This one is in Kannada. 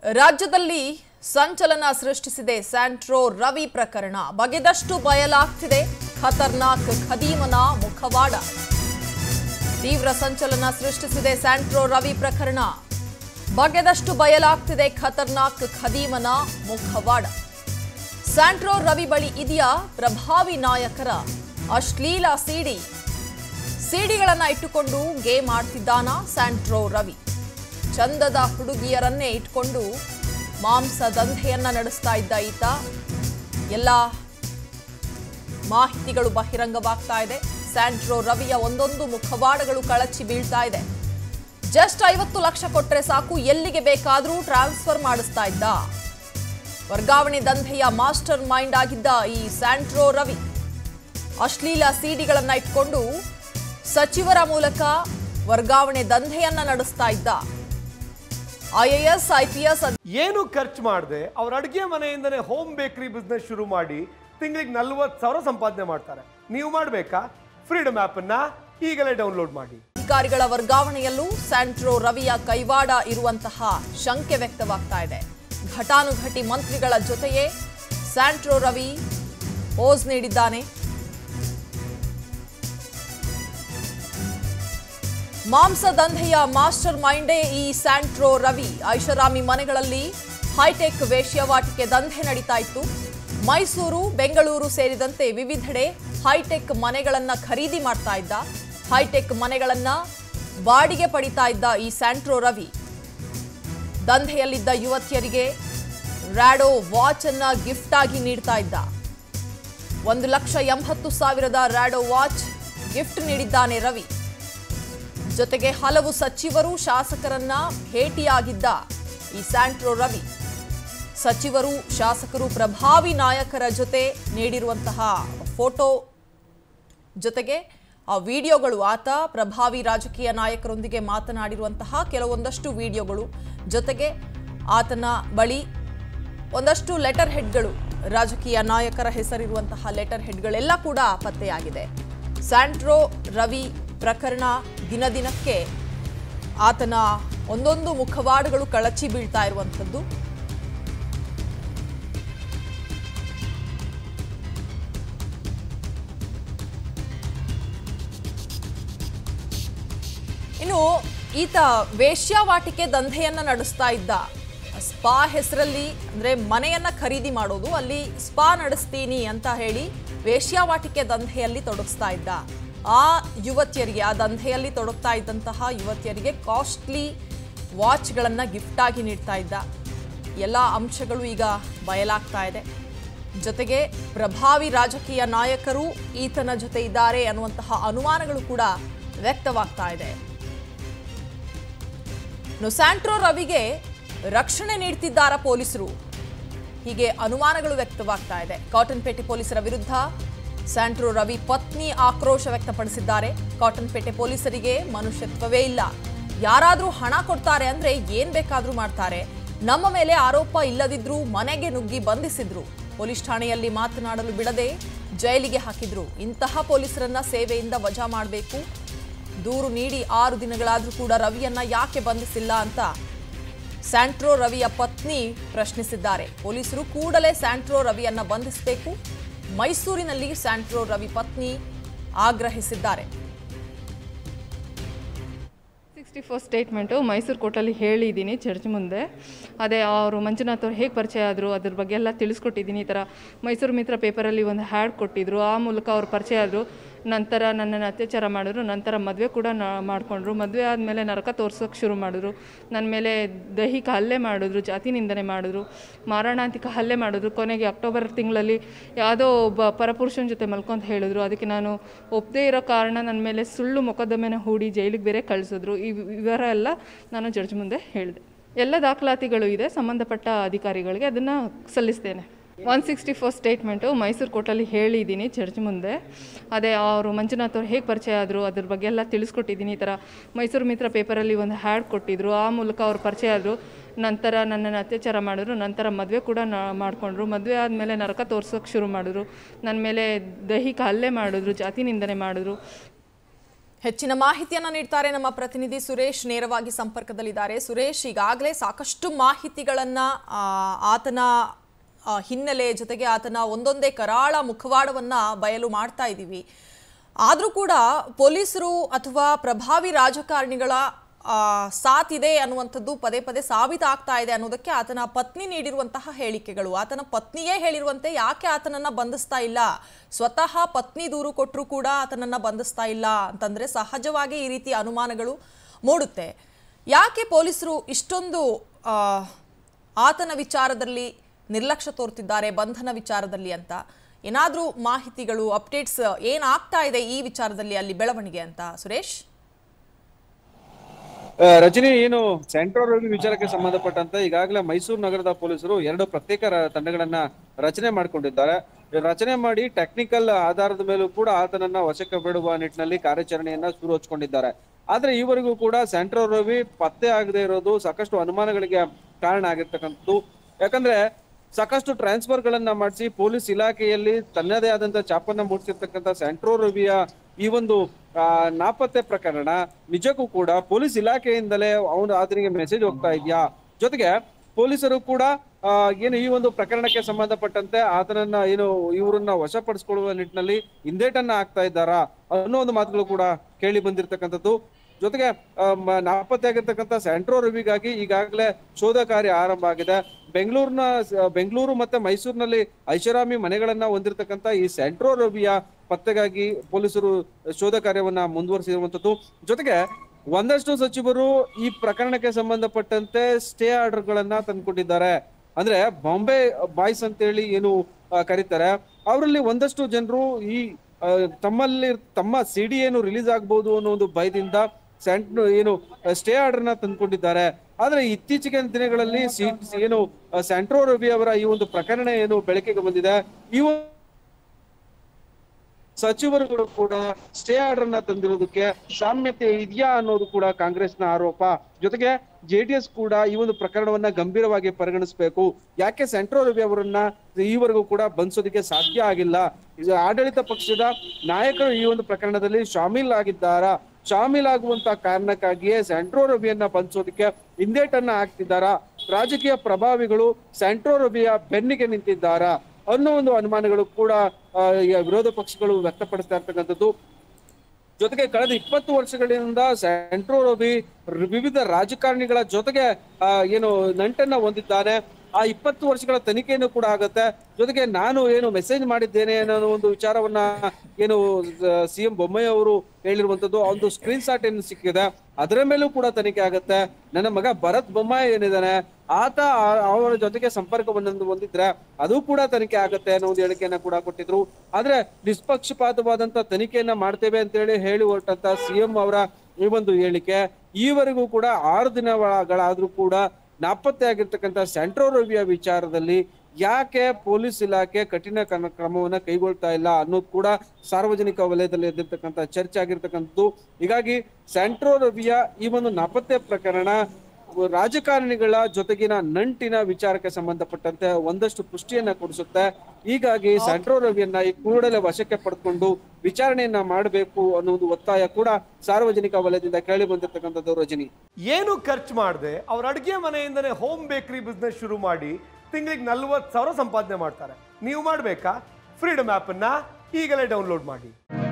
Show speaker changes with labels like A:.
A: ರಾಜ್ಯದಲ್ಲಿ ಸಂಚಲನ ಸೃಷ್ಟಿಸಿದೆ ಸ್ಯಾಂಟ್ರೋ ರವಿ ಪ್ರಕರಣ ಬಗೆದಷ್ಟು ಬಯಲಾಗ್ತಿದೆ ಖತರ್ನಾಕ್ ಖದೀಮನ ಮುಖವಾಡ ತೀವ್ರ ಸಂಚಲನ ಸೃಷ್ಟಿಸಿದೆ ಸ್ಯಾಂಟ್ರೋ ರವಿ ಪ್ರಕರಣ ಬಗೆದಷ್ಟು ಬಯಲಾಗ್ತಿದೆ ಖತರ್ನಾಕ್ ಖದೀಮನ ಮುಖವಾಡ ಸ್ಯಾಂಟ್ರೋ ರವಿ ಬಳಿ ಇದೆಯಾ ಪ್ರಭಾವಿ ನಾಯಕರ ಅಶ್ಲೀಲ ಸಿಡಿ ಸಿಡಿಗಳನ್ನ ಇಟ್ಟುಕೊಂಡು ಗೇಮ್ ಆಡ್ತಿದ್ದಾನ ಸ್ಯಾಂಟ್ರೋ ರವಿ ಚಂದದ ಹುಡುಗಿಯರನ್ನೇ ಇಟ್ಕೊಂಡು ಮಾಂಸ ದಂಧೆಯನ್ನ ನಡೆಸ್ತಾ ಇದ್ದ ಈತ ಎಲ್ಲ ಮಾಹಿತಿಗಳು ಬಹಿರಂಗವಾಗ್ತಾ ಇದೆ ಸ್ಯಾಂಟ್ರೋ ರವಿಯ ಒಂದೊಂದು ಮುಖವಾಡಗಳು ಕಳಚಿ ಬೀಳ್ತಾ ಇದೆ ಜಸ್ಟ್ ಐವತ್ತು ಲಕ್ಷ ಕೊಟ್ಟರೆ ಸಾಕು ಎಲ್ಲಿಗೆ ಬೇಕಾದರೂ ಟ್ರಾನ್ಸ್ಫರ್ ಮಾಡಿಸ್ತಾ ಇದ್ದ ವರ್ಗಾವಣೆ ದಂಧೆಯ ಮಾಸ್ಟರ್ ಮೈಂಡ್ ಆಗಿದ್ದ ಈ ಸ್ಯಾಂಟ್ರೋ ರವಿ ಅಶ್ಲೀಲ ಸಿಡಿಗಳನ್ನ ಇಟ್ಕೊಂಡು ಸಚಿವರ ಮೂಲಕ ವರ್ಗಾವಣೆ ದಂಧೆಯನ್ನ ನಡೆಸ್ತಾ ಇದ್ದ ಐಎಎಸ್ ಐಪಿಎಸ್
B: ಏನು ಖರ್ಚು ಮಾಡದೆ ಅವ್ರ ಅಡುಗೆ ಮನೆಯಿಂದನೇ ಹೋಮ್ ಬೇಕರಿ ಬಿಸ್ನೆಸ್ ಶುರು ಮಾಡಿ ತಿಂಗಳಿಗೆ ನಲ್ವತ್ತು ಸಾವಿರ ಸಂಪಾದನೆ ಮಾಡ್ತಾರೆ ನೀವು ಮಾಡಬೇಕಾ ಫ್ರೀಡಮ್ ಆ್ಯಪನ್ನು ಈಗಲೇ ಡೌನ್ಲೋಡ್ ಮಾಡಿ
A: ಅಧಿಕಾರಿಗಳ ವರ್ಗಾವಣೆಯಲ್ಲೂ ಸ್ಯಾಂಟ್ರೋ ರವಿಯ ಕೈವಾಡ ಇರುವಂತಹ ಶಂಕೆ ವ್ಯಕ್ತವಾಗ್ತಾ ಇದೆ ಘಟಾನುಘಟಿ ಮಂತ್ರಿಗಳ ಜೊತೆಯೇ ಸ್ಯಾಂಟ್ರೋ ರವಿ ಪೋಸ್ ನೀಡಿದ್ದಾನೆ ಮಾಂಸ ದಂಧೆಯ ಮಾಸ್ಟರ್ ಮೈಂಡೇ ಈ ಸ್ಯಾಂಟ್ರೋ ರವಿ ಐಷಾರಾಮಿ ಮನೆಗಳಲ್ಲಿ ಹೈಟೆಕ್ ವೇಶ್ಯಾವಾಟಿಕೆ ದಂಧೆ ನಡೀತಾ ಇತ್ತು ಮೈಸೂರು ಬೆಂಗಳೂರು ಸೇರಿದಂತೆ ವಿವಿಧೆಡೆ ಹೈಟೆಕ್ ಮನೆಗಳನ್ನ ಖರೀದಿ ಮಾಡ್ತಾ ಇದ್ದ ಹೈಟೆಕ್ ಮನೆಗಳನ್ನ ಬಾಡಿಗೆ ಪಡಿತಾ ಇದ್ದ ಈ ಸ್ಯಾಂಟ್ರೋ ರವಿ ದಂಧೆಯಲ್ಲಿದ್ದ ಯುವತಿಯರಿಗೆ ರ್ಯಾಡೋ ವಾಚ್ ಅನ್ನ ಗಿಫ್ಟ್ ಆಗಿ ನೀಡ್ತಾ ಇದ್ದ ಒಂದು ಲಕ್ಷ ಎಂಬತ್ತು ಸಾವಿರದ ರ್ಯಾಡೋ ವಾಚ್ ಗಿಫ್ಟ್ ನೀಡಿದ್ದಾನೆ ರವಿ ಜೊತೆಗೆ ಹಲವು ಸಚಿವರು ಶಾಸಕರನ್ನ ಭೇಟಿಯಾಗಿದ್ದ ಈ ಸ್ಯಾಂಟ್ರೋ ರವಿ ಸಚಿವರು ಶಾಸಕರು ಪ್ರಭಾವಿ ನಾಯಕರ ಜೊತೆ ನೀಡಿರುವಂತಹ ಫೋಟೋ ಜೊತೆಗೆ ಆ ವಿಡಿಯೋಗಳು ಆತ ಪ್ರಭಾವಿ ರಾಜಕೀಯ ನಾಯಕರೊಂದಿಗೆ ಮಾತನಾಡಿರುವಂತಹ ಕೆಲವೊಂದಷ್ಟು ವಿಡಿಯೋಗಳು ಜೊತೆಗೆ ಆತನ ಬಳಿ ಒಂದಷ್ಟು ಲೆಟರ್ ಹೆಡ್ಗಳು ರಾಜಕೀಯ ನಾಯಕರ ಹೆಸರಿರುವಂತಹ ಲೆಟರ್ ಹೆಡ್ಗಳೆಲ್ಲ ಕೂಡ ಪತ್ತೆಯಾಗಿದೆ ಸ್ಯಾಂಟ್ರೋ ರವಿ ಪ್ರಕರಣ ದಿನ ದಿನಕ್ಕೆ ಆತನ ಒಂದೊಂದು ಮುಖವಾಡಗಳು ಕಳಚಿ ಬೀಳ್ತಾ ಇರುವಂಥದ್ದು ಇನ್ನು ಈತ ವೇಶ್ಯಾವಾಟಿಕೆ ದಂಧೆಯನ್ನ ನಡೆಸ್ತಾ ಇದ್ದ ಸ್ಪಾ ಹೆಸರಲ್ಲಿ ಅಂದ್ರೆ ಮನೆಯನ್ನ ಖರೀದಿ ಮಾಡೋದು ಅಲ್ಲಿ ಸ್ಪಾ ನಡೆಸ್ತೀನಿ ಅಂತ ಹೇಳಿ ವೇಶ್ಯಾವಾಟಿಕೆ ದಂಧೆಯಲ್ಲಿ ತೊಡಗಿಸ್ತಾ ಇದ್ದ ಆ ಯುವತಿಯರಿಗೆ ಆ ದಂಧೆಯಲ್ಲಿ ತೊಡಗ್ತಾ ಇದ್ದಂತಹ ಯುವತಿಯರಿಗೆ ಕಾಸ್ಟ್ಲಿ ವಾಚ್ಗಳನ್ನ ಗಿಫ್ಟ್ ಆಗಿ ನೀಡ್ತಾ ಇದ್ದ ಎಲ್ಲ ಅಂಶಗಳು ಈಗ ಬಯಲಾಗ್ತಾ ಇದೆ ಜೊತೆಗೆ ಪ್ರಭಾವಿ ರಾಜಕೀಯ ನಾಯಕರು ಈತನ ಜೊತೆ ಇದ್ದಾರೆ ಅನ್ನುವಂತಹ ಅನುಮಾನಗಳು ಕೂಡ ವ್ಯಕ್ತವಾಗ್ತಾ ಇದೆ ಇನ್ನು ಸ್ಯಾಂಟ್ರೋ ರವಿಗೆ ರಕ್ಷಣೆ ನೀಡ್ತಿದ್ದಾರ ಪೊಲೀಸರು ಹೀಗೆ ಅನುಮಾನಗಳು ವ್ಯಕ್ತವಾಗ್ತಾ ಇದೆ ಕಾಟನ್ಪೇಟೆ ಪೊಲೀಸರ ವಿರುದ್ಧ ಸ್ಯಾಂಟ್ರೋ ರವಿ ಪತ್ನಿ ಆಕ್ರೋಶ ವ್ಯಕ್ತಪಡಿಸಿದ್ದಾರೆ ಕಾಟನ್ಪೇಟೆ ಪೊಲೀಸರಿಗೆ ಮನುಷ್ಯತ್ವವೇ ಇಲ್ಲ ಯಾರಾದ್ರೂ ಹಣ ಕೊಡ್ತಾರೆ ಅಂದ್ರೆ ಏನ್ ಬೇಕಾದ್ರೂ ಮಾಡ್ತಾರೆ ನಮ್ಮ ಮೇಲೆ ಆರೋಪ ಇಲ್ಲದಿದ್ರೂ ಮನೆಗೆ ನುಗ್ಗಿ ಬಂಧಿಸಿದ್ರು ಪೊಲೀಸ್ ಠಾಣೆಯಲ್ಲಿ ಮಾತನಾಡಲು ಬಿಡದೆ ಜೈಲಿಗೆ ಹಾಕಿದ್ರು ಇಂತಹ ಪೊಲೀಸರನ್ನ ಸೇವೆಯಿಂದ ವಜಾ ಮಾಡಬೇಕು ದೂರು ನೀಡಿ ಆರು ದಿನಗಳಾದ್ರೂ ಕೂಡ ರವಿಯನ್ನ ಯಾಕೆ ಬಂಧಿಸಿಲ್ಲ ಅಂತ ಸ್ಯಾಂಟ್ರೋ ರವಿಯ ಪತ್ನಿ ಪ್ರಶ್ನಿಸಿದ್ದಾರೆ ಪೊಲೀಸರು ಕೂಡಲೇ ಸ್ಯಾಂಟ್ರೋ ರವಿಯನ್ನ ಬಂಧಿಸಬೇಕು ಮೈಸೂರಿನಲ್ಲಿ ಸ್ಯಾಂಟ್ರೋ ರವಿ ಪತ್ನಿ ಆಗ್ರಹಿಸಿದ್ದಾರೆ
C: ಸಿಕ್ಸ್ಟಿ ಫೋರ್ ಸ್ಟೇಟ್ಮೆಂಟು ಮೈಸೂರು ಕೋರ್ಟಲ್ಲಿ ಹೇಳಿದ್ದೀನಿ ಚರ್ಚ್ ಮುಂದೆ ಅದೇ ಅವರು ಮಂಜುನಾಥ್ ಅವ್ರು ಹೇಗೆ ಪರಿಚಯ ಆದರು ಅದ್ರ ಬಗ್ಗೆ ಎಲ್ಲ ತಿಳಿಸ್ಕೊಟ್ಟಿದ್ದೀನಿ ಈ ಥರ ಮೈಸೂರು ಮಿತ್ರ ಪೇಪರಲ್ಲಿ ಒಂದು ಹ್ಯಾಡ್ ಕೊಟ್ಟಿದ್ರು ಆ ಮೂಲಕ ಅವ್ರು ಪರಿಚಯ ಆದರು ನಂತರ ನನ್ನನ್ನು ಅತ್ಯಾಚಾರ ಮಾಡಿದ್ರು ನಂತರ ಮದುವೆ ಕೂಡ ನ ಮಾಡಿಕೊಂಡ್ರು ಮದುವೆ ಆದಮೇಲೆ ನರಕ ತೋರ್ಸೋಕೆ ಶುರು ಮಾಡಿದ್ರು ನನ್ನ ಮೇಲೆ ದೈಹಿಕ ಹಲ್ಲೆ ಮಾಡಿದ್ರು ಜಾತಿ ನಿಂದನೆ ಮಾಡಿದ್ರು ಮಾರಣಾಂತಿಕ ಹಲ್ಲೆ ಮಾಡಿದ್ರು ಕೊನೆಗೆ ಅಕ್ಟೋಬರ್ ತಿಂಗಳಲ್ಲಿ ಯಾವುದೋ ಒಬ್ಬ ಪರಪುರುಷನ ಜೊತೆ ಮಲ್ಕೊಂತ ಹೇಳಿದ್ರು ಅದಕ್ಕೆ ನಾನು ಒಪ್ಪದೇ ಇರೋ ಕಾರಣ ನನ್ನ ಮೇಲೆ ಸುಳ್ಳು ಮೊಕದ್ದಮೆನ ಹೂಡಿ ಜೈಲಿಗೆ ಬೇರೆ ಕಳಿಸಿದ್ರು ಈ ವಿವರ ಎಲ್ಲ ನಾನು ಜಡ್ಜ್ ಮುಂದೆ ಹೇಳಿದೆ ಎಲ್ಲ ದಾಖಲಾತಿಗಳು ಇದೆ ಸಂಬಂಧಪಟ್ಟ ಅಧಿಕಾರಿಗಳಿಗೆ ಅದನ್ನು ಸಲ್ಲಿಸ್ತೇನೆ one sixty four statement Mysuru ಕೋರ್ಟಲ್ಲಿ ಹೇಳಿದ್ದೀನಿ ಚರ್ಚ್ ಮುಂದೆ ಅದೇ ಅವರು ಮಂಜುನಾಥ್ ಅವ್ರು ಹೇಗೆ ಪರಿಚಯ ಆದರು ಅದ್ರ ಬಗ್ಗೆ ಎಲ್ಲ ತಿಳಿಸ್ಕೊಟ್ಟಿದ್ದೀನಿ ಈ ಥರ ಮೈಸೂರು ಮಿತ್ರ ಪೇಪರಲ್ಲಿ ಒಂದು ಹ್ಯಾಡ್ ಕೊಟ್ಟಿದ್ರು ಆ ಮೂಲಕ ಅವ್ರು ಪರಿಚಯ ಆದರು ನಂತರ ನನ್ನನ್ನು ಅತ್ಯಾಚಾರ ಮಾಡಿದ್ರು ನಂತರ ಮದುವೆ ಕೂಡ ನ ಮಾಡಿಕೊಂಡ್ರು ಮದುವೆ ಆದಮೇಲೆ ನರಕ ತೋರ್ಸೋಕೆ ಶುರು ಮಾಡಿದ್ರು ನನ್ನ ಮೇಲೆ ದೈಹಿಕ ಹಲ್ಲೆ ಮಾಡಿದ್ರು ಜಾತಿ ನಿಂದನೆ ಮಾಡಿದ್ರು
A: ಹೆಚ್ಚಿನ ಮಾಹಿತಿಯನ್ನ ನೀಡ್ತಾರೆ ನಮ್ಮ ಪ್ರತಿನಿಧಿ ಸುರೇಶ್ ನೇರವಾಗಿ ಸಂಪರ್ಕದಲ್ಲಿದ್ದಾರೆ ಸುರೇಶ್ ಈಗಾಗಲೇ ಸಾಕಷ್ಟು ಮಾಹಿತಿಗಳನ್ನ ಆ, ಆತನ ಆ, ಹಿನ್ನೆಲೆ ಜೊತೆಗೆ ಆತನ ಒಂದೊಂದೇ ಕರಾಳ ಮುಖವಾಡವನ್ನ ಬಯಲು ಮಾಡ್ತಾ ಇದ್ದೀವಿ ಆದರೂ ಕೂಡ ಪೊಲೀಸರು ಅಥವಾ ಪ್ರಭಾವಿ ರಾಜಕಾರಣಿಗಳ ಆ, ಸಾಥ್ ಇದೆ ಅನ್ನುವಂಥದ್ದು ಪದೇ ಪದೇ ಸಾಬೀತಾಗ್ತಾ ಇದೆ ಅನ್ನೋದಕ್ಕೆ ಆತನ ಪತ್ನಿ ನೀಡಿರುವಂತಹ ಹೇಳಿಕೆಗಳು ಆತನ ಪತ್ನಿಯೇ ಹೇಳಿರುವಂತೆ ಯಾಕೆ ಆತನನ್ನ ಬಂಧಿಸ್ತಾ ಇಲ್ಲ ಸ್ವತಃ ಪತ್ನಿ ದೂರು ಕೊಟ್ಟರು ಕೂಡ ಆತನನ್ನ ಬಂಧಿಸ್ತಾ ಇಲ್ಲ ಅಂತಂದ್ರೆ ಸಹಜವಾಗಿ ಈ ರೀತಿ ಅನುಮಾನಗಳು ಮೂಡುತ್ತೆ ಯಾಕೆ ಪೊಲೀಸರು ಇಷ್ಟೊಂದು ಆ, ಆತನ ವಿಚಾರದಲ್ಲಿ ನಿರ್ಲಕ್ಷ್ಯ ತೋರ್ತಿದ್ದಾರೆ ಬಂಧನ ವಿಚಾರದಲ್ಲಿ ಅಂತ ಏನಾದರೂ ಮಾಹಿತಿಗಳು ಅಪ್ಡೇಟ್ಸ್ ಏನಾಗ್ತಾ ಇದೆ ಈ ವಿಚಾರದಲ್ಲಿ ಅಲ್ಲಿ ಬೆಳವಣಿಗೆ ಅಂತ ಸುರೇಶ್
D: ಆ, ರಜನಿ ಏನು ಸೆಂಟ್ರಲ್ ರವಿ ವಿಚಾರಕ್ಕೆ ಸಂಬಂಧಪಟ್ಟಂತೆ ಈಗಾಗಲೇ ಮೈಸೂರು ನಗರದ ಪೊಲೀಸರು ಎರಡು ಪ್ರತ್ಯೇಕ ರ- ತಂಡಗಳನ್ನ ರಚನೆ ಮಾಡಿಕೊಂಡಿದ್ದಾರೆ ರಚನೆ ಮಾಡಿ ಟೆಕ್ನಿಕಲ್ ಆಧಾರದ ಮೇಲೂ ಕೂಡ ಆತನನ್ನ ವಶಕ್ಕೆ ಬಿಡುವ ನಿಟ್ಟಿನಲ್ಲಿ ಕಾರ್ಯಾಚರಣೆಯನ್ನ ಶುರು ಹಚ್ಕೊಂಡಿದ್ದಾರೆ ಆದ್ರೆ ಈವರೆಗೂ ಕೂಡ ಸೆಂಟ್ರಲ್ ರವಿ ಪತ್ತೆ ಆಗದೆ ಇರೋದು ಸಾಕಷ್ಟು ಅನುಮಾನಗಳಿಗೆ ಕಾರಣ ಆಗಿರ್ತಕ್ಕಂಥದ್ದು ಯಾಕಂದ್ರೆ ಸಾಕಷ್ಟು ಟ್ರಾನ್ಸ್ಫರ್ ಗಳನ್ನ ಮಾಡಿಸಿ ಪೊಲೀಸ್ ಇಲಾಖೆಯಲ್ಲಿ ತನ್ನದೇ ಆದಂತ ಚಾಪನ್ನ ಮೂಡಿಸಿರ್ತಕ್ಕಂಥ ಸೆಂಟ್ರೋ ರವಿಯ ಈ ಒಂದು ಆ, ನಾಪತ್ತೆ ಪ್ರಕರಣ ನಿಜಕ್ಕೂ ಕೂಡ ಪೊಲೀಸ್ ಇಲಾಖೆಯಿಂದಲೇ ಅವನು ಆತನಿಗೆ ಮೆಸೇಜ್ ಹೋಗ್ತಾ ಇದೆಯಾ ಜೊತೆಗೆ ಪೊಲೀಸರು ಕೂಡ ಆ, ಏನು ಈ ಒಂದು ಪ್ರಕರಣಕ್ಕೆ ಸಂಬಂಧಪಟ್ಟಂತೆ ಆತನನ್ನ ಏನು ಇವರನ್ನ ವಶಪಡಿಸಿಕೊಳ್ಳುವ ನಿಟ್ಟಿನಲ್ಲಿ ಹಿಂದೇಟನ್ನ ಹಾಕ್ತಾ ಇದ್ದಾರಾ ಅನ್ನೋ ಒಂದು ಮಾತುಗಳು ಕೂಡ ಕೇಳಿ ಬಂದಿರತಕ್ಕಂಥದ್ದು ಜೊತೆಗೆ ಆ, ಮ- ನಾಪತ್ತೆಯಾಗಿರ್ತಕ್ಕಂಥ ಸೆಂಟ್ರೋ ರವಿಗಾಗಿ ಈಗಾಗಲೇ ಶೋಧ ಕಾರ್ಯ ಆರಂಭ ಆಗಿದೆ ಬೆಂಗಳೂರಿನ ಬೆಂಗಳೂರು ಮತ್ತೆ ಮೈಸೂರಿನಲ್ಲಿ ಐಷಾರಾಮಿ ಮನೆಗಳನ್ನ ಹೊಂದಿರತಕ್ಕಂಥ ಈ ಸೆಂಟ್ರೋ ರವಿಯ ಪತ್ತೆಗಾಗಿ ಪೊಲೀಸರು ಶೋಧ ಕಾರ್ಯವನ್ನ ಮುಂದುವರಿಸಿರುವಂತದ್ದು ಜೊತೆಗೆ ಒಂದಷ್ಟು ಸಚಿವರು ಈ ಪ್ರಕರಣಕ್ಕೆ ಸಂಬಂಧಪಟ್ಟಂತೆ ಸ್ಟೇ ಆರ್ಡರ್ ಗಳನ್ನ ತಂದ್ಕೊಂಡಿದ್ದಾರೆ ಅಂದ್ರೆ ಬಾಂಬೆ ಬಾಯ್ಸ್ ಅಂತೇಳಿ ಏನು ಆ, ಕರೀತಾರೆ ಅವರಲ್ಲಿ ಒಂದಷ್ಟು ಜನರು ಈ ಆ, ತಮ್ಮಲ್ಲಿ ತಮ್ಮ ಸಿಡಿ ಏನು ರಿಲೀಸ್ ಆಗ್ಬೋದು ಅನ್ನೋ ಒಂದು ಭಯದಿಂದ ಸೆಂಟ್ ಏನು ಸ್ಟೇ ಆರ್ಡರ್ ನ ತಂದ್ಕೊಂಡಿದ್ದಾರೆ ಆದ್ರೆ ಇತ್ತೀಚಿನ ದಿನಗಳಲ್ಲಿ ಸಿ- ಏನು ಆ, ಸೆಂಟ್ರೋ ರವಿ ಅವರ ಈ ಒಂದು ಪ್ರಕರಣ ಏನು ಬೆಳಕಿಗೆ ಬಂದಿದೆ ಈ ಒಂದು ಸಚಿವರುಗಳು ಕೂಡ ಸ್ಟೇ ಆರ್ಡರ್ ನ ತಂದಿರೋದಕ್ಕೆ ಸಾಮ್ಯತೆ ಇದೆಯಾ ಅನ್ನೋದು ಕೂಡ ಕಾಂಗ್ರೆಸ್ನ ಆರೋಪ ಜೊತೆಗೆ ಜೆಡಿಎಸ್ ಕೂಡ ಈ ಒಂದು ಪ್ರಕರಣವನ್ನ ಗಂಭೀರವಾಗಿ ಪರಿಗಣಿಸಬೇಕು ಯಾಕೆ ಸೆಂಟ್ರೋ ರವಿ ಅವರನ್ನ ಈವರೆಗೂ ಕೂಡ ಬಂಧಿಸೋದಕ್ಕೆ ಸಾಧ್ಯ ಆಗಿಲ್ಲ ಇದು ಆಡಳಿತ ಪಕ್ಷದ ನಾಯಕರು ಈ ಒಂದು ಪ್ರಕರಣದಲ್ಲಿ ಶಾಮೀಲ್ ಆಗಿದ್ದಾರಾ ಶಾಮೀಲಾಗುವಂತ ಕಾರಣಕ್ಕಾಗಿಯೇ ಸೆಂಟ್ರೋ ರವಿಯನ್ನ ಬಂಧಿಸೋದಕ್ಕೆ ಹಿಂದೇಟನ್ನ ಹಾಕ್ತಿದ್ದಾರಾ ರಾಜಕೀಯ ಪ್ರಭಾವಿಗಳು ಸೆಂಟ್ರೋ ರವಿಯ ಬೆನ್ನಿಗೆ ನಿಂತಿದ್ದಾರಾ ಅನ್ನೋ ಒಂದು ಅನುಮಾನಗಳು ಕೂಡ ಆ, ಈ ವಿರೋಧ ಪಕ್ಷಗಳು ವ್ಯಕ್ತಪಡಿಸ್ತಾ ಇರ್ತಕ್ಕಂಥದ್ದು ಜೊತೆಗೆ ಕಳೆದ ಇಪ್ಪತ್ತು ವರ್ಷಗಳಿಂದ ಸೆಂಟ್ರೋ ರವಿ ವಿವಿಧ ರಾಜಕಾರಣಿಗಳ ಜೊತೆಗೆ ಆ, ಏನು ನಂಟನ್ನ ಹೊಂದಿದ್ದಾನೆ ಆ ಇಪ್ಪತ್ತು ವರ್ಷಗಳ ತನಿಖೆಯನ್ನು ಕೂಡ ಆಗತ್ತೆ ಜೊತೆಗೆ ನಾನು ಏನು ಮೆಸೇಜ್ ಮಾಡಿದ್ದೇನೆ ಅನ್ನೋ ಒಂದು ವಿಚಾರವನ್ನ ಏನು ಸಿಎಂ ಬೊಮ್ಮಾಯಿ ಅವರು ಹೇಳಿರುವಂತದ್ದು ಒಂದು ಸ್ಕ್ರೀನ್ ಶಾಟ್ ಏನು ಸಿಕ್ಕಿದೆ ಅದರ ಮೇಲೂ ಕೂಡ ತನಿಖೆ ಆಗತ್ತೆ ನನ್ನ ಮಗ ಭರತ್ ಬೊಮ್ಮಾಯಿ ಏನಿದ್ದಾನೆ ಆತ ಆ- ಅವರ ಜೊತೆಗೆ ಸಂಪರ್ಕವನ್ನು ಹೊಂದಿದ್ರೆ ಅದು ಕೂಡ ತನಿಖೆ ಆಗತ್ತೆ ಅನ್ನೋ ಒಂದು ಹೇಳಿಕೆಯನ್ನ ಕೂಡ ಕೊಟ್ಟಿದ್ರು ಆದ್ರೆ ನಿಷ್ಪಕ್ಷಪಾತವಾದಂತ ತನಿಖೆಯನ್ನ ಮಾಡ್ತೇವೆ ಅಂತ ಹೇಳಿ ಹೇಳಿ ಹೊರಟಂತ ಸಿಎಂ ಅವರ ಈ ಒಂದು ಹೇಳಿಕೆ ಈವರೆಗೂ ಕೂಡ ಆರು ದಿನಗಳಾದ್ರೂ ಕೂಡ ನಾಪತ್ತೆ ಆಗಿರ್ತಕ್ಕಂಥ ಸೆಂಟ್ರೋ ರವಿಯ ವಿಚಾರದಲ್ಲಿ ಯಾಕೆ ಪೊಲೀಸ್ ಇಲಾಖೆ ಕಠಿಣ ಕ್ರಮ- ಕ್ರಮವನ್ನ ಕೈಗೊಳ್ತಾ ಇಲ್ಲ ಅನ್ನೋದು ಕೂಡ ಸಾರ್ವಜನಿಕ ವಲಯದಲ್ಲಿ ಎದ್ದಿರ್ತಕ್ಕಂಥ ಚರ್ಚೆ ಆಗಿರ್ತಕ್ಕಂಥದ್ದು ಹೀಗಾಗಿ ಸೆಂಟ್ರೋ ರವಿಯ ಈ ಒಂದು ನಾಪತ್ತೆ ಪ್ರಕರಣ ರಾಜಕಾರಣಿಗಳ ಜೊತೆಗಿನ ನಂಟಿನ ವಿಚಾರಕ್ಕೆ ಸಂಬಂಧಪಟ್ಟಂತೆ ಒಂದಷ್ಟು ಪುಷ್ಟಿಯನ್ನ ಕೊಡಿಸುತ್ತೆ ಹೀಗಾಗಿ ಸೆಂಟ್ರೋ ರವಿಯನ್ನ ಈ ಕೂಡಲೇ ವಶಕ್ಕೆ ಪಡೆದುಕೊಂಡು ವಿಚಾರಣೆಯನ್ನ ಮಾಡಬೇಕು ಅನ್ನೋದು ಒತ್ತಾಯ ಕೂಡ ಸಾರ್ವಜನಿಕ ವಲಯದಿಂದ ಕೇಳಿ ಬಂದಿರತಕ್ಕಂಥದ್ದು ರಜನಿ
B: ಏನು ಖರ್ಚು ಮಾಡದೆ ಅವ್ರ ಅಡುಗೆ ಮನೆಯಿಂದನೇ ಹೋಮ್ ಬೇಕರಿ ಬಿಸ್ನೆಸ್ ಶುರು ಮಾಡಿ ತಿಂಗಳಿಗೆ ನಲ್ವತ್ತು ಸಾವಿರ ಸಂಪಾದನೆ ಮಾಡ್ತಾರೆ ನೀವು ಮಾಡಬೇಕಾ ಫ್ರೀಡಮ್ ಆ್ಯಪನ್ನು ಈಗಲೇ ಡೌನ್ಲೋಡ್ ಮಾಡಿ